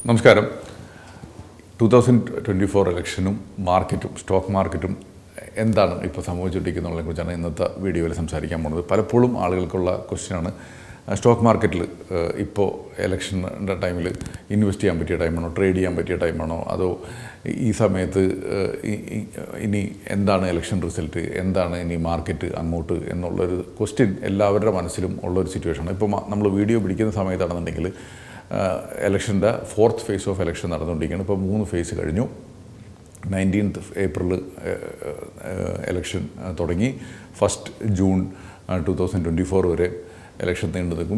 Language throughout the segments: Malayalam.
നമസ്കാരം ടു തൗസൻഡ് ട്വൻറ്റി ഫോർ ഇലക്ഷനും മാർക്കറ്റും സ്റ്റോക്ക് മാർക്കറ്റും എന്താണ് ഇപ്പോൾ സംഭവിച്ചുകൊണ്ടിരിക്കുന്നതിനെ കുറിച്ചാണ് ഇന്നത്തെ വീഡിയോയിൽ സംസാരിക്കാൻ പോകുന്നത് പലപ്പോഴും ആളുകൾക്കുള്ള ക്വസ്റ്റ്യനാണ് സ്റ്റോക്ക് മാർക്കറ്റിൽ ഇപ്പോൾ ഇലക്ഷൻ്റെ ടൈമിൽ ഇൻവെസ്റ്റ് ചെയ്യാൻ പറ്റിയ ടൈമാണോ ട്രേഡ് ചെയ്യാൻ പറ്റിയ ടൈമാണോ അതോ ഈ സമയത്ത് ഏഹ്, ഈ- ഈ- ഇനി എന്താണ് ഇലക്ഷൻ റിസൾട്ട് എന്താണ് ഇനി മാർക്കറ്റ് അങ്ങോട്ട് എന്നുള്ളൊരു ക്വസ്റ്റ്യൻ എല്ലാവരുടെ മനസ്സിലും ഉള്ളൊരു സിറ്റുവേഷനാണ് ഇപ്പോൾ നമ്മൾ വീഡിയോ പിടിക്കുന്ന സമയത്താണെന്നുണ്ടെങ്കിൽ ഇലക്ഷൻ്റെ ഫോർത്ത് ഫേസ് ഓഫ് ഇലക്ഷൻ നടന്നുകൊണ്ടിരിക്കുകയാണ് ഇപ്പോൾ മൂന്ന് ഫേസ് കഴിഞ്ഞു നയൻറ്റീൻത്ത് ഏപ്രിൽ ഇലക്ഷൻ തുടങ്ങി first June two thousand twenty four വരെ ഇലക്ഷൻ നീണ്ടു നിൽക്കും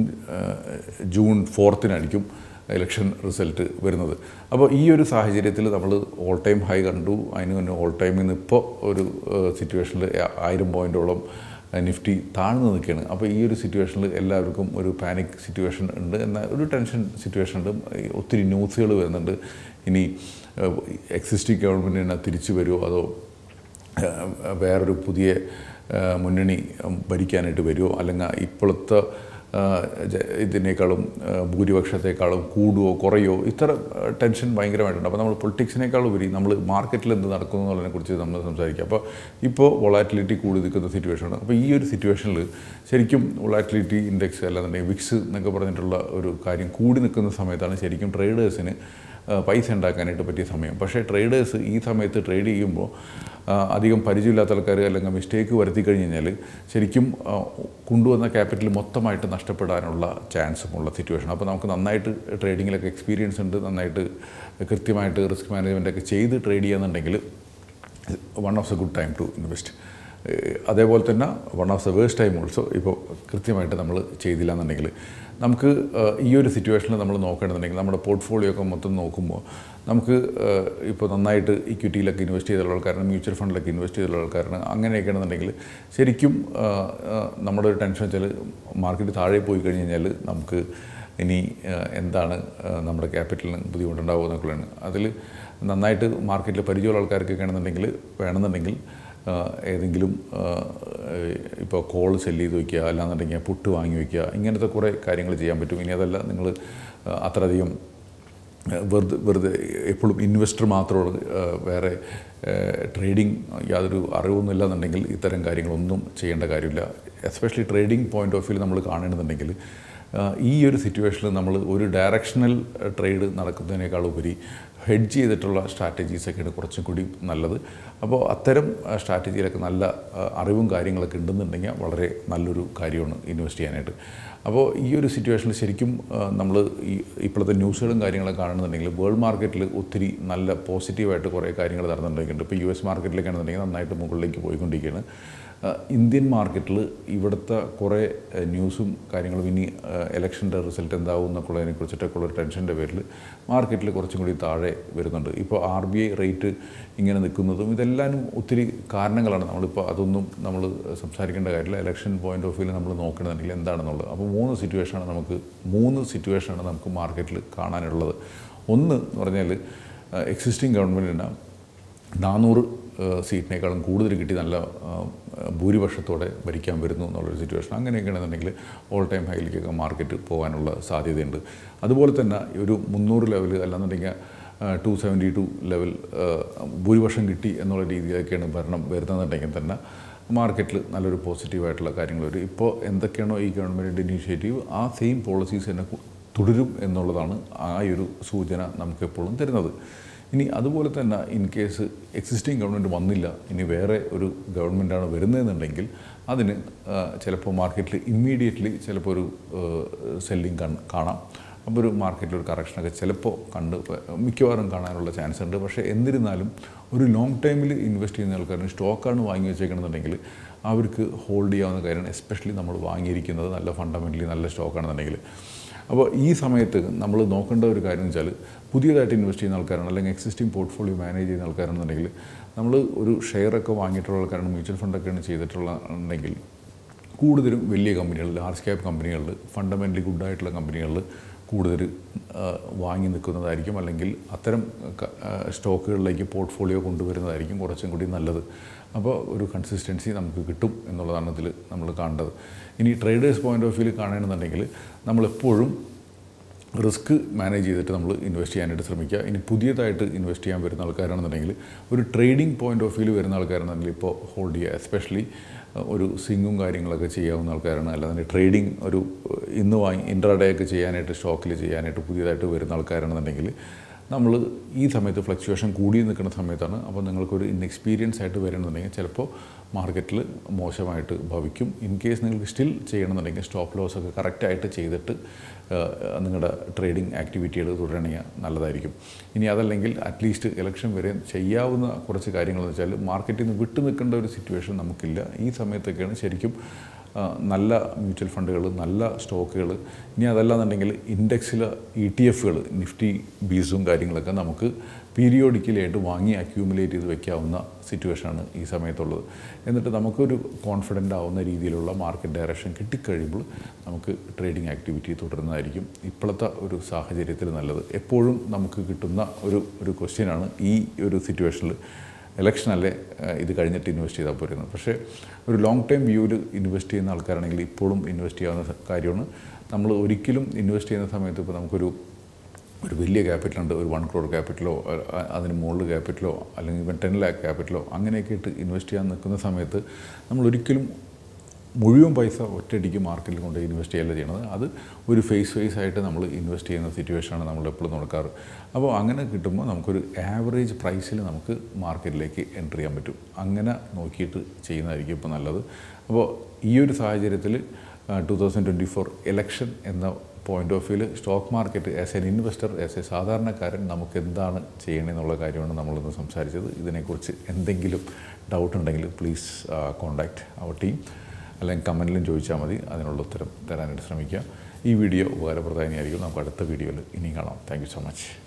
ജൂൺ ഫോർത്തിനായിരിക്കും ഇലക്ഷൻ റിസൾട്ട് വരുന്നത് അപ്പോൾ ഈ ഒരു സാഹചര്യത്തിൽ നമ്മൾ ഓൾ ടൈം ഹൈ കണ്ടു അതിന് മുന്നേ ഓൾ ടൈമിൽ നിന്ന് ഇപ്പോൾ ഒരു സിറ്റുവേഷനിൽ ആയിരം പോയിൻറ്റോളം നിഫ്റ്റി താഴ്ന്നു നിൽക്കുകയാണ് അപ്പോൾ ഈ ഒരു സിറ്റുവേഷനിൽ എല്ലാവർക്കും ഒരു പാനിക് സിറ്റുവേഷൻ ഉണ്ട് എന്ന ഒരു ടെൻഷൻ സിറ്റുവേഷൻ ഉണ്ട് ഈ ഒത്തിരി ന്യൂസുകൾ വരുന്നുണ്ട് ഇനി എക്സിസ്റ്റിംഗ് ഗവൺമെൻറ് തന്നെ തിരിച്ചു വരുമോ അതോ ഏഹ്, വേറൊരു പുതിയ ഏഹ്, മുന്നണി ഉം, ഭരിക്കാനായിട്ട് വരുമോ അല്ലെങ്കിൽ ഇപ്പോഴത്തെ ഏഹ്, ജ- ഇതിനേക്കാളും ഏഹ്, ഭൂരിപക്ഷത്തെക്കാളും കൂടുമോ കുറയോ ഇത്ര ഏഹ്, ടെൻഷൻ ഭയങ്കരമായിട്ടുണ്ട് അപ്പോൾ നമ്മൾ പൊളിറ്റിക്സിനേക്കാൾ ഉപരി നമ്മൾ മാർക്കറ്റിൽ എന്ത് നടക്കുന്നു എന്നുള്ളതിനെ കുറിച്ച് നമ്മൾ സംസാരിക്കുക അപ്പോൾ ഇപ്പോൾ വൊളാറ്റിലിറ്റി കൂടി നിൽക്കുന്ന സിറ്റുവേഷനാണ് അപ്പോൾ ഈ ഒരു സിറ്റുവേഷനിൽ ശരിക്കും വൊളാറ്റിലിറ്റി ഇൻഡെക്സ് അല്ലാന്നുണ്ടെങ്കിൽ വിക്സ് എന്നൊക്കെ പറഞ്ഞിട്ടുള്ള ഒരു കാര്യം കൂടി നിൽക്കുന്ന സമയത്താണ് ശരിക്കും ട്രേഡേഴ്സിന് ആ, പൈസ ഉണ്ടാക്കാനായിട്ട് പറ്റിയ സമയം പക്ഷേ ട്രേഡേഴ്സ് ഈ സമയത്ത് ട്രേഡ് ചെയ്യുമ്പോൾ ആ, അധികം പരിചയമില്ലാത്ത ആൾക്കാർ അല്ലെങ്കിൽ മിസ്റ്റേക്ക് വരുത്തി കഴിഞ്ഞ് കഴിഞ്ഞാൽ ശരിക്കും ആ, കൊണ്ടുവന്ന ക്യാപിറ്റൽ മൊത്തമായിട്ട് നഷ്ടപ്പെടാനുള്ള ചാൻസും ഉള്ള സിറ്റുവേഷൻ അപ്പോൾ നമുക്ക് നന്നായിട്ട് ട്രേഡിങ്ങിലൊക്കെ എക്സ്പീരിയൻസ് ഉണ്ട് നന്നായിട്ട് കൃത്യമായിട്ട് റിസ്ക് മാനേജ്മെൻ്റ് ഒക്കെ ചെയ്ത് ട്രേഡ് ചെയ്യുന്നുണ്ടെങ്കിൽ one of the good time to invest അതേപോലെ തന്നെ one of the waste time also ഇപ്പോൾ കൃത്യമായിട്ട് നമ്മൾ ചെയ്തില്ല എന്നുണ്ടെങ്കിൽ നമുക്ക് ഏഹ്, ഈ ഒരു സിറ്റുവേഷനിൽ നമ്മൾ നോക്കേണ്ടതുണ്ടെങ്കിൽ നമ്മുടെ പോർട്ട്ഫോളിയോ ഒക്കെ മൊത്തം നോക്കുമ്പോൾ നമുക്ക് ഏഹ്, ഇപ്പോൾ നന്നായിട്ട് ഇക്വിറ്റിയിലൊക്കെ ഇൻവെസ്റ്റ് ചെയ്തുള്ള ആൾക്കാരാണ് മ്യൂച്വൽ ഫണ്ടിലൊക്കെ ഇൻവെസ്റ്റ് ചെയ്തുള്ള ആൾക്കാരാണ് അങ്ങനെയൊക്കെ ആണെന്നുണ്ടെങ്കിൽ ശരിക്കും ഏഹ്, ഏഹ്, നമ്മുടെ ഒരു ടെൻഷൻ വെച്ചാൽ മാർക്കറ്റ് താഴെ പോയി കഴിഞ്ഞ് കഴിഞ്ഞാൽ നമുക്ക് ഇനി ഏഹ്, എന്താണ് ഏഹ്, നമ്മുടെ ക്യാപിറ്റലിന് ബുദ്ധിമുട്ടുണ്ടാവുക എന്നൊക്കെയാണ് അതിൽ നന്നായിട്ട് മാർക്കറ്റിൽ പരിചയമുള്ള ആൾക്കാർക്കൊക്കെ ആണെന്നുണ്ടെങ്കിൽ വേണമെന്നുണ്ടെങ്കിൽ ആഹ്, ഏതെങ്കിലും ഇപ്പോൾ കോൾ സെല്ല് ചെയ്ത് വയ്ക്കുക അല്ലാന്നുണ്ടെങ്കിൽ പുട്ട് വാങ്ങി വയ്ക്കുക ഇങ്ങനത്തെ കുറേ കാര്യങ്ങൾ ചെയ്യാൻ പറ്റും ഇനി അതല്ല നിങ്ങൾ അത്രയധികം ഏഹ്, വെറുതെ വെറുതെ എപ്പോഴും ഇൻവെസ്റ്റർ മാത്രമാണ് ഏഹ്, വേറെ ട്രേഡിംഗ് യാതൊരു അറിവൊന്നും ഇല്ലാന്നുണ്ടെങ്കിൽ ഇത്തരം കാര്യങ്ങളൊന്നും ചെയ്യേണ്ട കാര്യമില്ല especially trading point of view നമ്മൾ കാണണമെന്നുണ്ടെങ്കിൽ ആഹ്, ഈ ഒരു സിറ്റുവേഷനിൽ നമ്മൾ ഒരു ഡയറക്ഷണൽ ട്രേഡ് നടക്കുന്നതിനേക്കാൾ ഉപരി ഹെഡ്ജ് ചെയ്തിട്ടുള്ള സ്ട്രാറ്റജീസൊക്കെയാണ് കുറച്ചും കൂടി നല്ലത് അപ്പോൾ അത്തരം സ്ട്രാറ്റജിയിലൊക്കെ നല്ല ആഹ്, അറിവും കാര്യങ്ങളൊക്കെ ഉണ്ടെന്നുണ്ടെങ്കിൽ വളരെ നല്ലൊരു കാര്യമാണ് ഇൻവെസ്റ്റ് ചെയ്യാനായിട്ട് അപ്പോൾ ഈ ഒരു സിറ്റുവേഷനിൽ ശരിക്കും നമ്മൾ ഈ ഇപ്പോഴത്തെ ന്യൂസുകളും കാര്യങ്ങളൊക്കെ കാണുന്നുണ്ടെങ്കിൽ വേൾഡ് മാർക്കറ്റിൽ ഒത്തിരി നല്ല പോസിറ്റീവായിട്ട് കുറേ കാര്യങ്ങൾ നടന്നുകൊണ്ടിരിക്കുന്നുണ്ട് ഇപ്പോൾ യു എസ് മാർക്കറ്റിലേക്കാണെന്നുണ്ടെങ്കിൽ നന്നായിട്ട് മുകളിലേക്ക് പോയിക്കൊണ്ടിരിക്കുകയാണ് ആ, ഇന്ത്യൻ മാർക്കറ്റിൽ ഇവിടുത്തെ കുറേ ആ, ന്യൂസും കാര്യങ്ങളും ഇനി ഇലക്ഷൻ്റെ റിസൾട്ട് എന്താവും എന്നൊക്കെയുള്ളതിനെ കുറിച്ചിട്ടൊക്കെ ഉള്ള ഒരു ടെൻഷൻ്റെ പേരിൽ മാർക്കറ്റിൽ കുറച്ചും കൂടി താഴെ വരുന്നുണ്ട് ഇപ്പോൾ ആർ ബി ഐ റേറ്റ് ഇങ്ങനെ നിൽക്കുന്നതും ഇതെല്ലാം ഒത്തിരി കാരണങ്ങളാണ് നമ്മളിപ്പോൾ അതൊന്നും നമ്മൾ സംസാരിക്കേണ്ട കാര്യമില്ല ഇലക്ഷൻ പോയിന്റ് ഓഫ് വ്യൂ നമ്മൾ നോക്കണമെന്നുണ്ടെങ്കിൽ എന്താണെന്നുള്ളത് അപ്പോൾ മൂന്ന് സിറ്റുവേഷനാണ് നമുക്ക് മൂന്ന് സിറ്റുവേഷനാണ് നമുക്ക് മാർക്കറ്റിൽ കാണാനുള്ളത് ഒന്ന് എന്ന് പറഞ്ഞാൽ എക്സിസ്റ്റിംഗ് ഗവൺമെൻറ്റിന് നാനൂറ് സീറ്റിനേക്കാളും കൂടുതൽ കിട്ടി നല്ല ആ, ഭൂരിപക്ഷത്തോടെ ഭരിക്കാൻ വരുന്നു എന്നുള്ളൊരു സിറ്റുവേഷൻ അങ്ങനെയൊക്കെയാണെന്നുണ്ടെങ്കിൽ ഓൾ ടൈം ഹൈയിലേക്കൊക്കെ മാർക്കറ്റ് പോകാനുള്ള സാധ്യതയുണ്ട് അതുപോലെ തന്നെ ഒരു മുന്നൂറ് ലെവൽ അല്ലാന്നുണ്ടെങ്കിൽ ടു സെവൻറ്റി ടു ലെവൽ ഭൂരിപക്ഷം കിട്ടി എന്നുള്ള രീതിയിലൊക്കെയാണ് ഭരണം വരുന്നതെന്നുണ്ടെങ്കിൽ തന്നെ മാർക്കറ്റിൽ നല്ലൊരു പോസിറ്റീവായിട്ടുള്ള കാര്യങ്ങൾ വരും ഇപ്പോൾ എന്തൊക്കെയാണോ ഈ ഗവൺമെൻറ്റിൻ്റെ ഇനീഷ്യേറ്റീവ് ആ സെയിം പോളിസീസ് തന്നെ കു- തുടരും എന്നുള്ളതാണ് ആ ഒരു സൂചന നമുക്കെപ്പോഴും തരുന്നത് ഇനി അതുപോലെ തന്നെ ഇൻ കേസ് എക്സിസ്റ്റിംഗ് ഗവൺമെൻറ് വന്നില്ല ഇനി വേറെ ഒരു ഗവൺമെൻറ്റാണ് വരുന്നതെന്നുണ്ടെങ്കിൽ അതിന് ആ, ചിലപ്പോൾ മാർക്കറ്റിൽ ഇമ്മീഡിയറ്റ്ലി ചിലപ്പോൾ ഒരു സെല്ലിങ് കാണാം അപ്പോൾ ഒരു മാർക്കറ്റിൽ ഒരു കറക്ഷനൊക്കെ ചിലപ്പോൾ കണ്ട് പ- മിക്കവാറും കാണാനുള്ള ചാൻസ് ഉണ്ട് പക്ഷേ എന്നിരുന്നാലും ഒരു ലോങ് ടൈമിൽ ഇൻവെസ്റ്റ് ചെയ്യുന്ന ആൾക്കാരിന് സ്റ്റോക്കാണ് വാങ്ങി വെച്ചേക്കണമെന്നുണ്ടെങ്കിൽ അവർക്ക് ഹോൾഡ് ചെയ്യാവുന്ന കാര്യമാണ് എസ്പെഷ്യലി നമ്മൾ വാങ്ങിയിരിക്കുന്നത് നല്ല ഫണ്ടമെൻ്റലി നല്ല സ്റ്റോക്കാണെന്നുണ്ടെങ്കിൽ അപ്പോൾ ഈ സമയത്ത് നമ്മൾ നോക്കേണ്ട ഒരു കാര്യം എന്ന് വെച്ചാൽ പുതിയതായിട്ട് ഇൻവെസ്റ്റ് ചെയ്യുന്ന ആൾക്കാരാണ് അല്ലെങ്കിൽ എക്സിസ്റ്റിംഗ് പോർട്ട്ഫോളിയോ മാനേജ് ചെയ്യുന്ന ആൾക്കാരാണെന്നുണ്ടെങ്കിൽ നമ്മൾ ഒരു ഷെയറൊക്കെ വാങ്ങിയിട്ടുള്ള ആൾക്കാരാണ് മ്യൂച്വൽ ഫണ്ടൊക്കെയാണ് ചെയ്തിട്ടുള്ള ഉണ്ടെങ്കിൽ കൂടുതലും വലിയ കമ്പനികൾ ലാർജ് ക്യാപ് കമ്പനികളിൽ ഫണ്ടമെൻ്റലി ഗുഡായിട്ടുള്ള കമ്പനികളിൽ കൂടുതൽ ആ, വാങ്ങി നിൽക്കുന്നതായിരിക്കും അല്ലെങ്കിൽ അത്തരം ക- ആ, സ്റ്റോക്കുകളിലേക്ക് പോർട്ട്ഫോളിയോ കൊണ്ടുവരുന്നതായിരിക്കും കുറച്ചും കൂടി നല്ലത് അപ്പോൾ ഒരു കൺസിസ്റ്റൻസി നമുക്ക് കിട്ടും എന്നുള്ളതാണ് ഇതിൽ നമ്മൾ കാണേണ്ടത് ഇനി ട്രേഡേഴ്സ് പോയിൻ്റ് ഓഫ് വ്യൂവിൽ കാണണമെന്നുണ്ടെങ്കിൽ നമ്മളെപ്പോഴും റിസ്ക് മാനേജ് ചെയ്തിട്ട് നമ്മൾ ഇൻവെസ്റ്റ് ചെയ്യാനായിട്ട് ശ്രമിക്കുക ഇനി പുതിയതായിട്ട് ഇൻവെസ്റ്റ് ചെയ്യാൻ വരുന്ന ആൾക്കാരാണെന്നുണ്ടെങ്കിൽ ഒരു ട്രേഡിംഗ് പോയിന്റ് ഓഫ് വ്യൂ വരുന്ന ആൾക്കാരാണെന്നുണ്ടെങ്കിൽ ഇപ്പോൾ ഹോൾഡ് ചെയ്യുക എസ്പെഷ്യലി ഒരു സ്വിങ്ങും കാര്യങ്ങളൊക്കെ ചെയ്യാവുന്ന ആൾക്കാരാണ് അല്ലാതെ ട്രേഡിംഗ് ഒരു ഇന്ന് വാങ്ങി ഇൻട്രാഡേ ഒക്കെ ചെയ്യാനായിട്ട് സ്റ്റോക്കിൽ ചെയ്യാനായിട്ട് പുതിയതായിട്ട് വരുന്ന ആൾക്കാരാണെന്നുണ്ടെങ്കിൽ നമ്മൾ ഈ സമയത്ത് ഫ്ലക്ച്വേഷൻ കൂടി നിൽക്കുന്ന സമയത്താണ് അപ്പോൾ നിങ്ങൾക്കൊരു ഇൻഎക്സ്പീരിയൻസ് ആയിട്ട് വരണമെന്നുണ്ടെങ്കിൽ ചിലപ്പോൾ മാർക്കറ്റിൽ മോശമായിട്ട് ഭവിക്കും ഇൻ കേസ് നിങ്ങൾക്ക് സ്റ്റിൽ ചെയ്യണമെന്നുണ്ടെങ്കിൽ സ്റ്റോപ്പ് ലോസ് ഒക്കെ കറക്റ്റായിട്ട് ചെയ്തിട്ട് നിങ്ങളുടെ ട്രേഡിംഗ് ആക്ടിവിറ്റികൾ തുടരണമെങ്കിൽ നല്ലതായിരിക്കും ഇനി അതല്ലെങ്കിൽ അറ്റ്ലീസ്റ്റ് ഇലക്ഷൻ വരെ ചെയ്യാവുന്ന കുറച്ച് കാര്യങ്ങളെന്ന് വെച്ചാൽ മാർക്കറ്റിൽ നിന്ന് വിട്ടു നിൽക്കേണ്ട ഒരു സിറ്റുവേഷൻ നമുക്കില്ല ഈ സമയത്തൊക്കെയാണ് ശരിക്കും നല്ല മ്യൂച്വൽ ഫണ്ടുകൾ നല്ല സ്റ്റോക്കുകൾ ഇനി അതല്ലാന്നുണ്ടെങ്കിൽ ഇൻഡെക്സിൽ ഇ ടി എഫുകൾ നിഫ്റ്റി ബീസും കാര്യങ്ങളൊക്കെ നമുക്ക് പീരിയോഡിക്കലായിട്ട് വാങ്ങി അക്യൂമുലേറ്റ് ചെയ്ത് വെക്കാവുന്ന സിറ്റുവേഷനാണ് ഈ സമയത്തുള്ളത് എന്നിട്ട് നമുക്കൊരു കോൺഫിഡൻ്റ് ആവുന്ന രീതിയിലുള്ള മാർക്കറ്റ് ഡയറക്ഷൻ കിട്ടിക്കഴിയുമ്പോൾ നമുക്ക് ട്രേഡിംഗ് ആക്ടിവിറ്റി തുടരുന്നതായിരിക്കും ഇപ്പോഴത്തെ ഒരു സാഹചര്യത്തിൽ നല്ലത് എപ്പോഴും നമുക്ക് കിട്ടുന്ന ഒരു ഒരു ക്വസ്റ്റ്യനാണ് ഈ ഒരു സിറ്റുവേഷനിൽ ഇലക്ഷനല്ലേ ഇത് കഴിഞ്ഞിട്ട് ഇൻവെസ്റ്റ് ചെയ്താൽ പോരുന്നത് പക്ഷേ ഒരു ലോങ് ടൈം വ്യൂവിൽ ഇൻവെസ്റ്റ് ചെയ്യുന്ന ആൾക്കാരാണെങ്കിൽ ഇപ്പോഴും ഇൻവെസ്റ്റ് ചെയ്യാവുന്ന കാര്യമാണ് നമ്മൾ ഒരിക്കലും ഇൻവെസ്റ്റ് ചെയ്യുന്ന സമയത്ത് ഇപ്പോൾ നമുക്കൊരു ഒരു വലിയ ക്യാപിറ്റലുണ്ട് ഒരു വൺ ക്രോഡ് ക്യാപിറ്റലോ അതിന് മുകളിൽ ക്യാപിറ്റലോ അല്ലെങ്കിൽ ഇവൻ ടെൻ ലാക്ക് ക്യാപിറ്റലോ അങ്ങനെയൊക്കെ ഇട്ട് ഇൻവെസ്റ്റ് ചെയ്യാൻ നിൽക്കുന്ന സമയത്ത് നമ്മൾ ഒരിക്കലും മുഴുവൻ പൈസ ഒറ്റയടിക്ക് മാർക്കറ്റിൽ കൊണ്ട് ഇൻവെസ്റ്റ് ചെയ്യല്ല ചെയ്യണത് അത് ഒരു ഫേസ് ഫേസ് ആയിട്ട് നമ്മൾ ഇൻവെസ്റ്റ് ചെയ്യുന്ന സിറ്റുവേഷനാണ് നമ്മൾ എപ്പോഴും നടക്കാറ് അപ്പോൾ അങ്ങനെ കിട്ടുമ്പോൾ നമുക്കൊരു ആവറേജ് പ്രൈസിൽ നമുക്ക് മാർക്കറ്റിലേക്ക് എൻട്രി ചെയ്യാൻ പറ്റും അങ്ങനെ നോക്കിയിട്ട് ചെയ്യുന്നതായിരിക്കും ഇപ്പോൾ നല്ലത് അപ്പോൾ ഈ ഒരു സാഹചര്യത്തിൽ two thousand twenty four election എന്ന പോയിന്റ് ഓഫ് വ്യൂവിൽ stock market as an investor as a സാധാരണക്കാരൻ നമുക്ക് എന്താണ് ചെയ്യണമെന്നുള്ള കാര്യമാണ് നമ്മളിന്ന് സംസാരിച്ചത് ഇതിനെക്കുറിച്ച് എന്തെങ്കിലും ഡൗട്ട് ഉണ്ടെങ്കിൽ പ്ലീസ് കോണ്ടാക്ട് അവർ ടീം അല്ലെങ്കിൽ കമൻറ്റിലും ചോദിച്ചാൽ മതി അതിനുള്ള ഉത്തരം തരാനായിട്ട് ശ്രമിക്കുക ഈ വീഡിയോ ഉപകാരപ്രദമായിരിക്കും നമുക്ക് അടുത്ത വീഡിയോയിൽ ഇനിയും കാണാം താങ്ക് സോ മച്ച്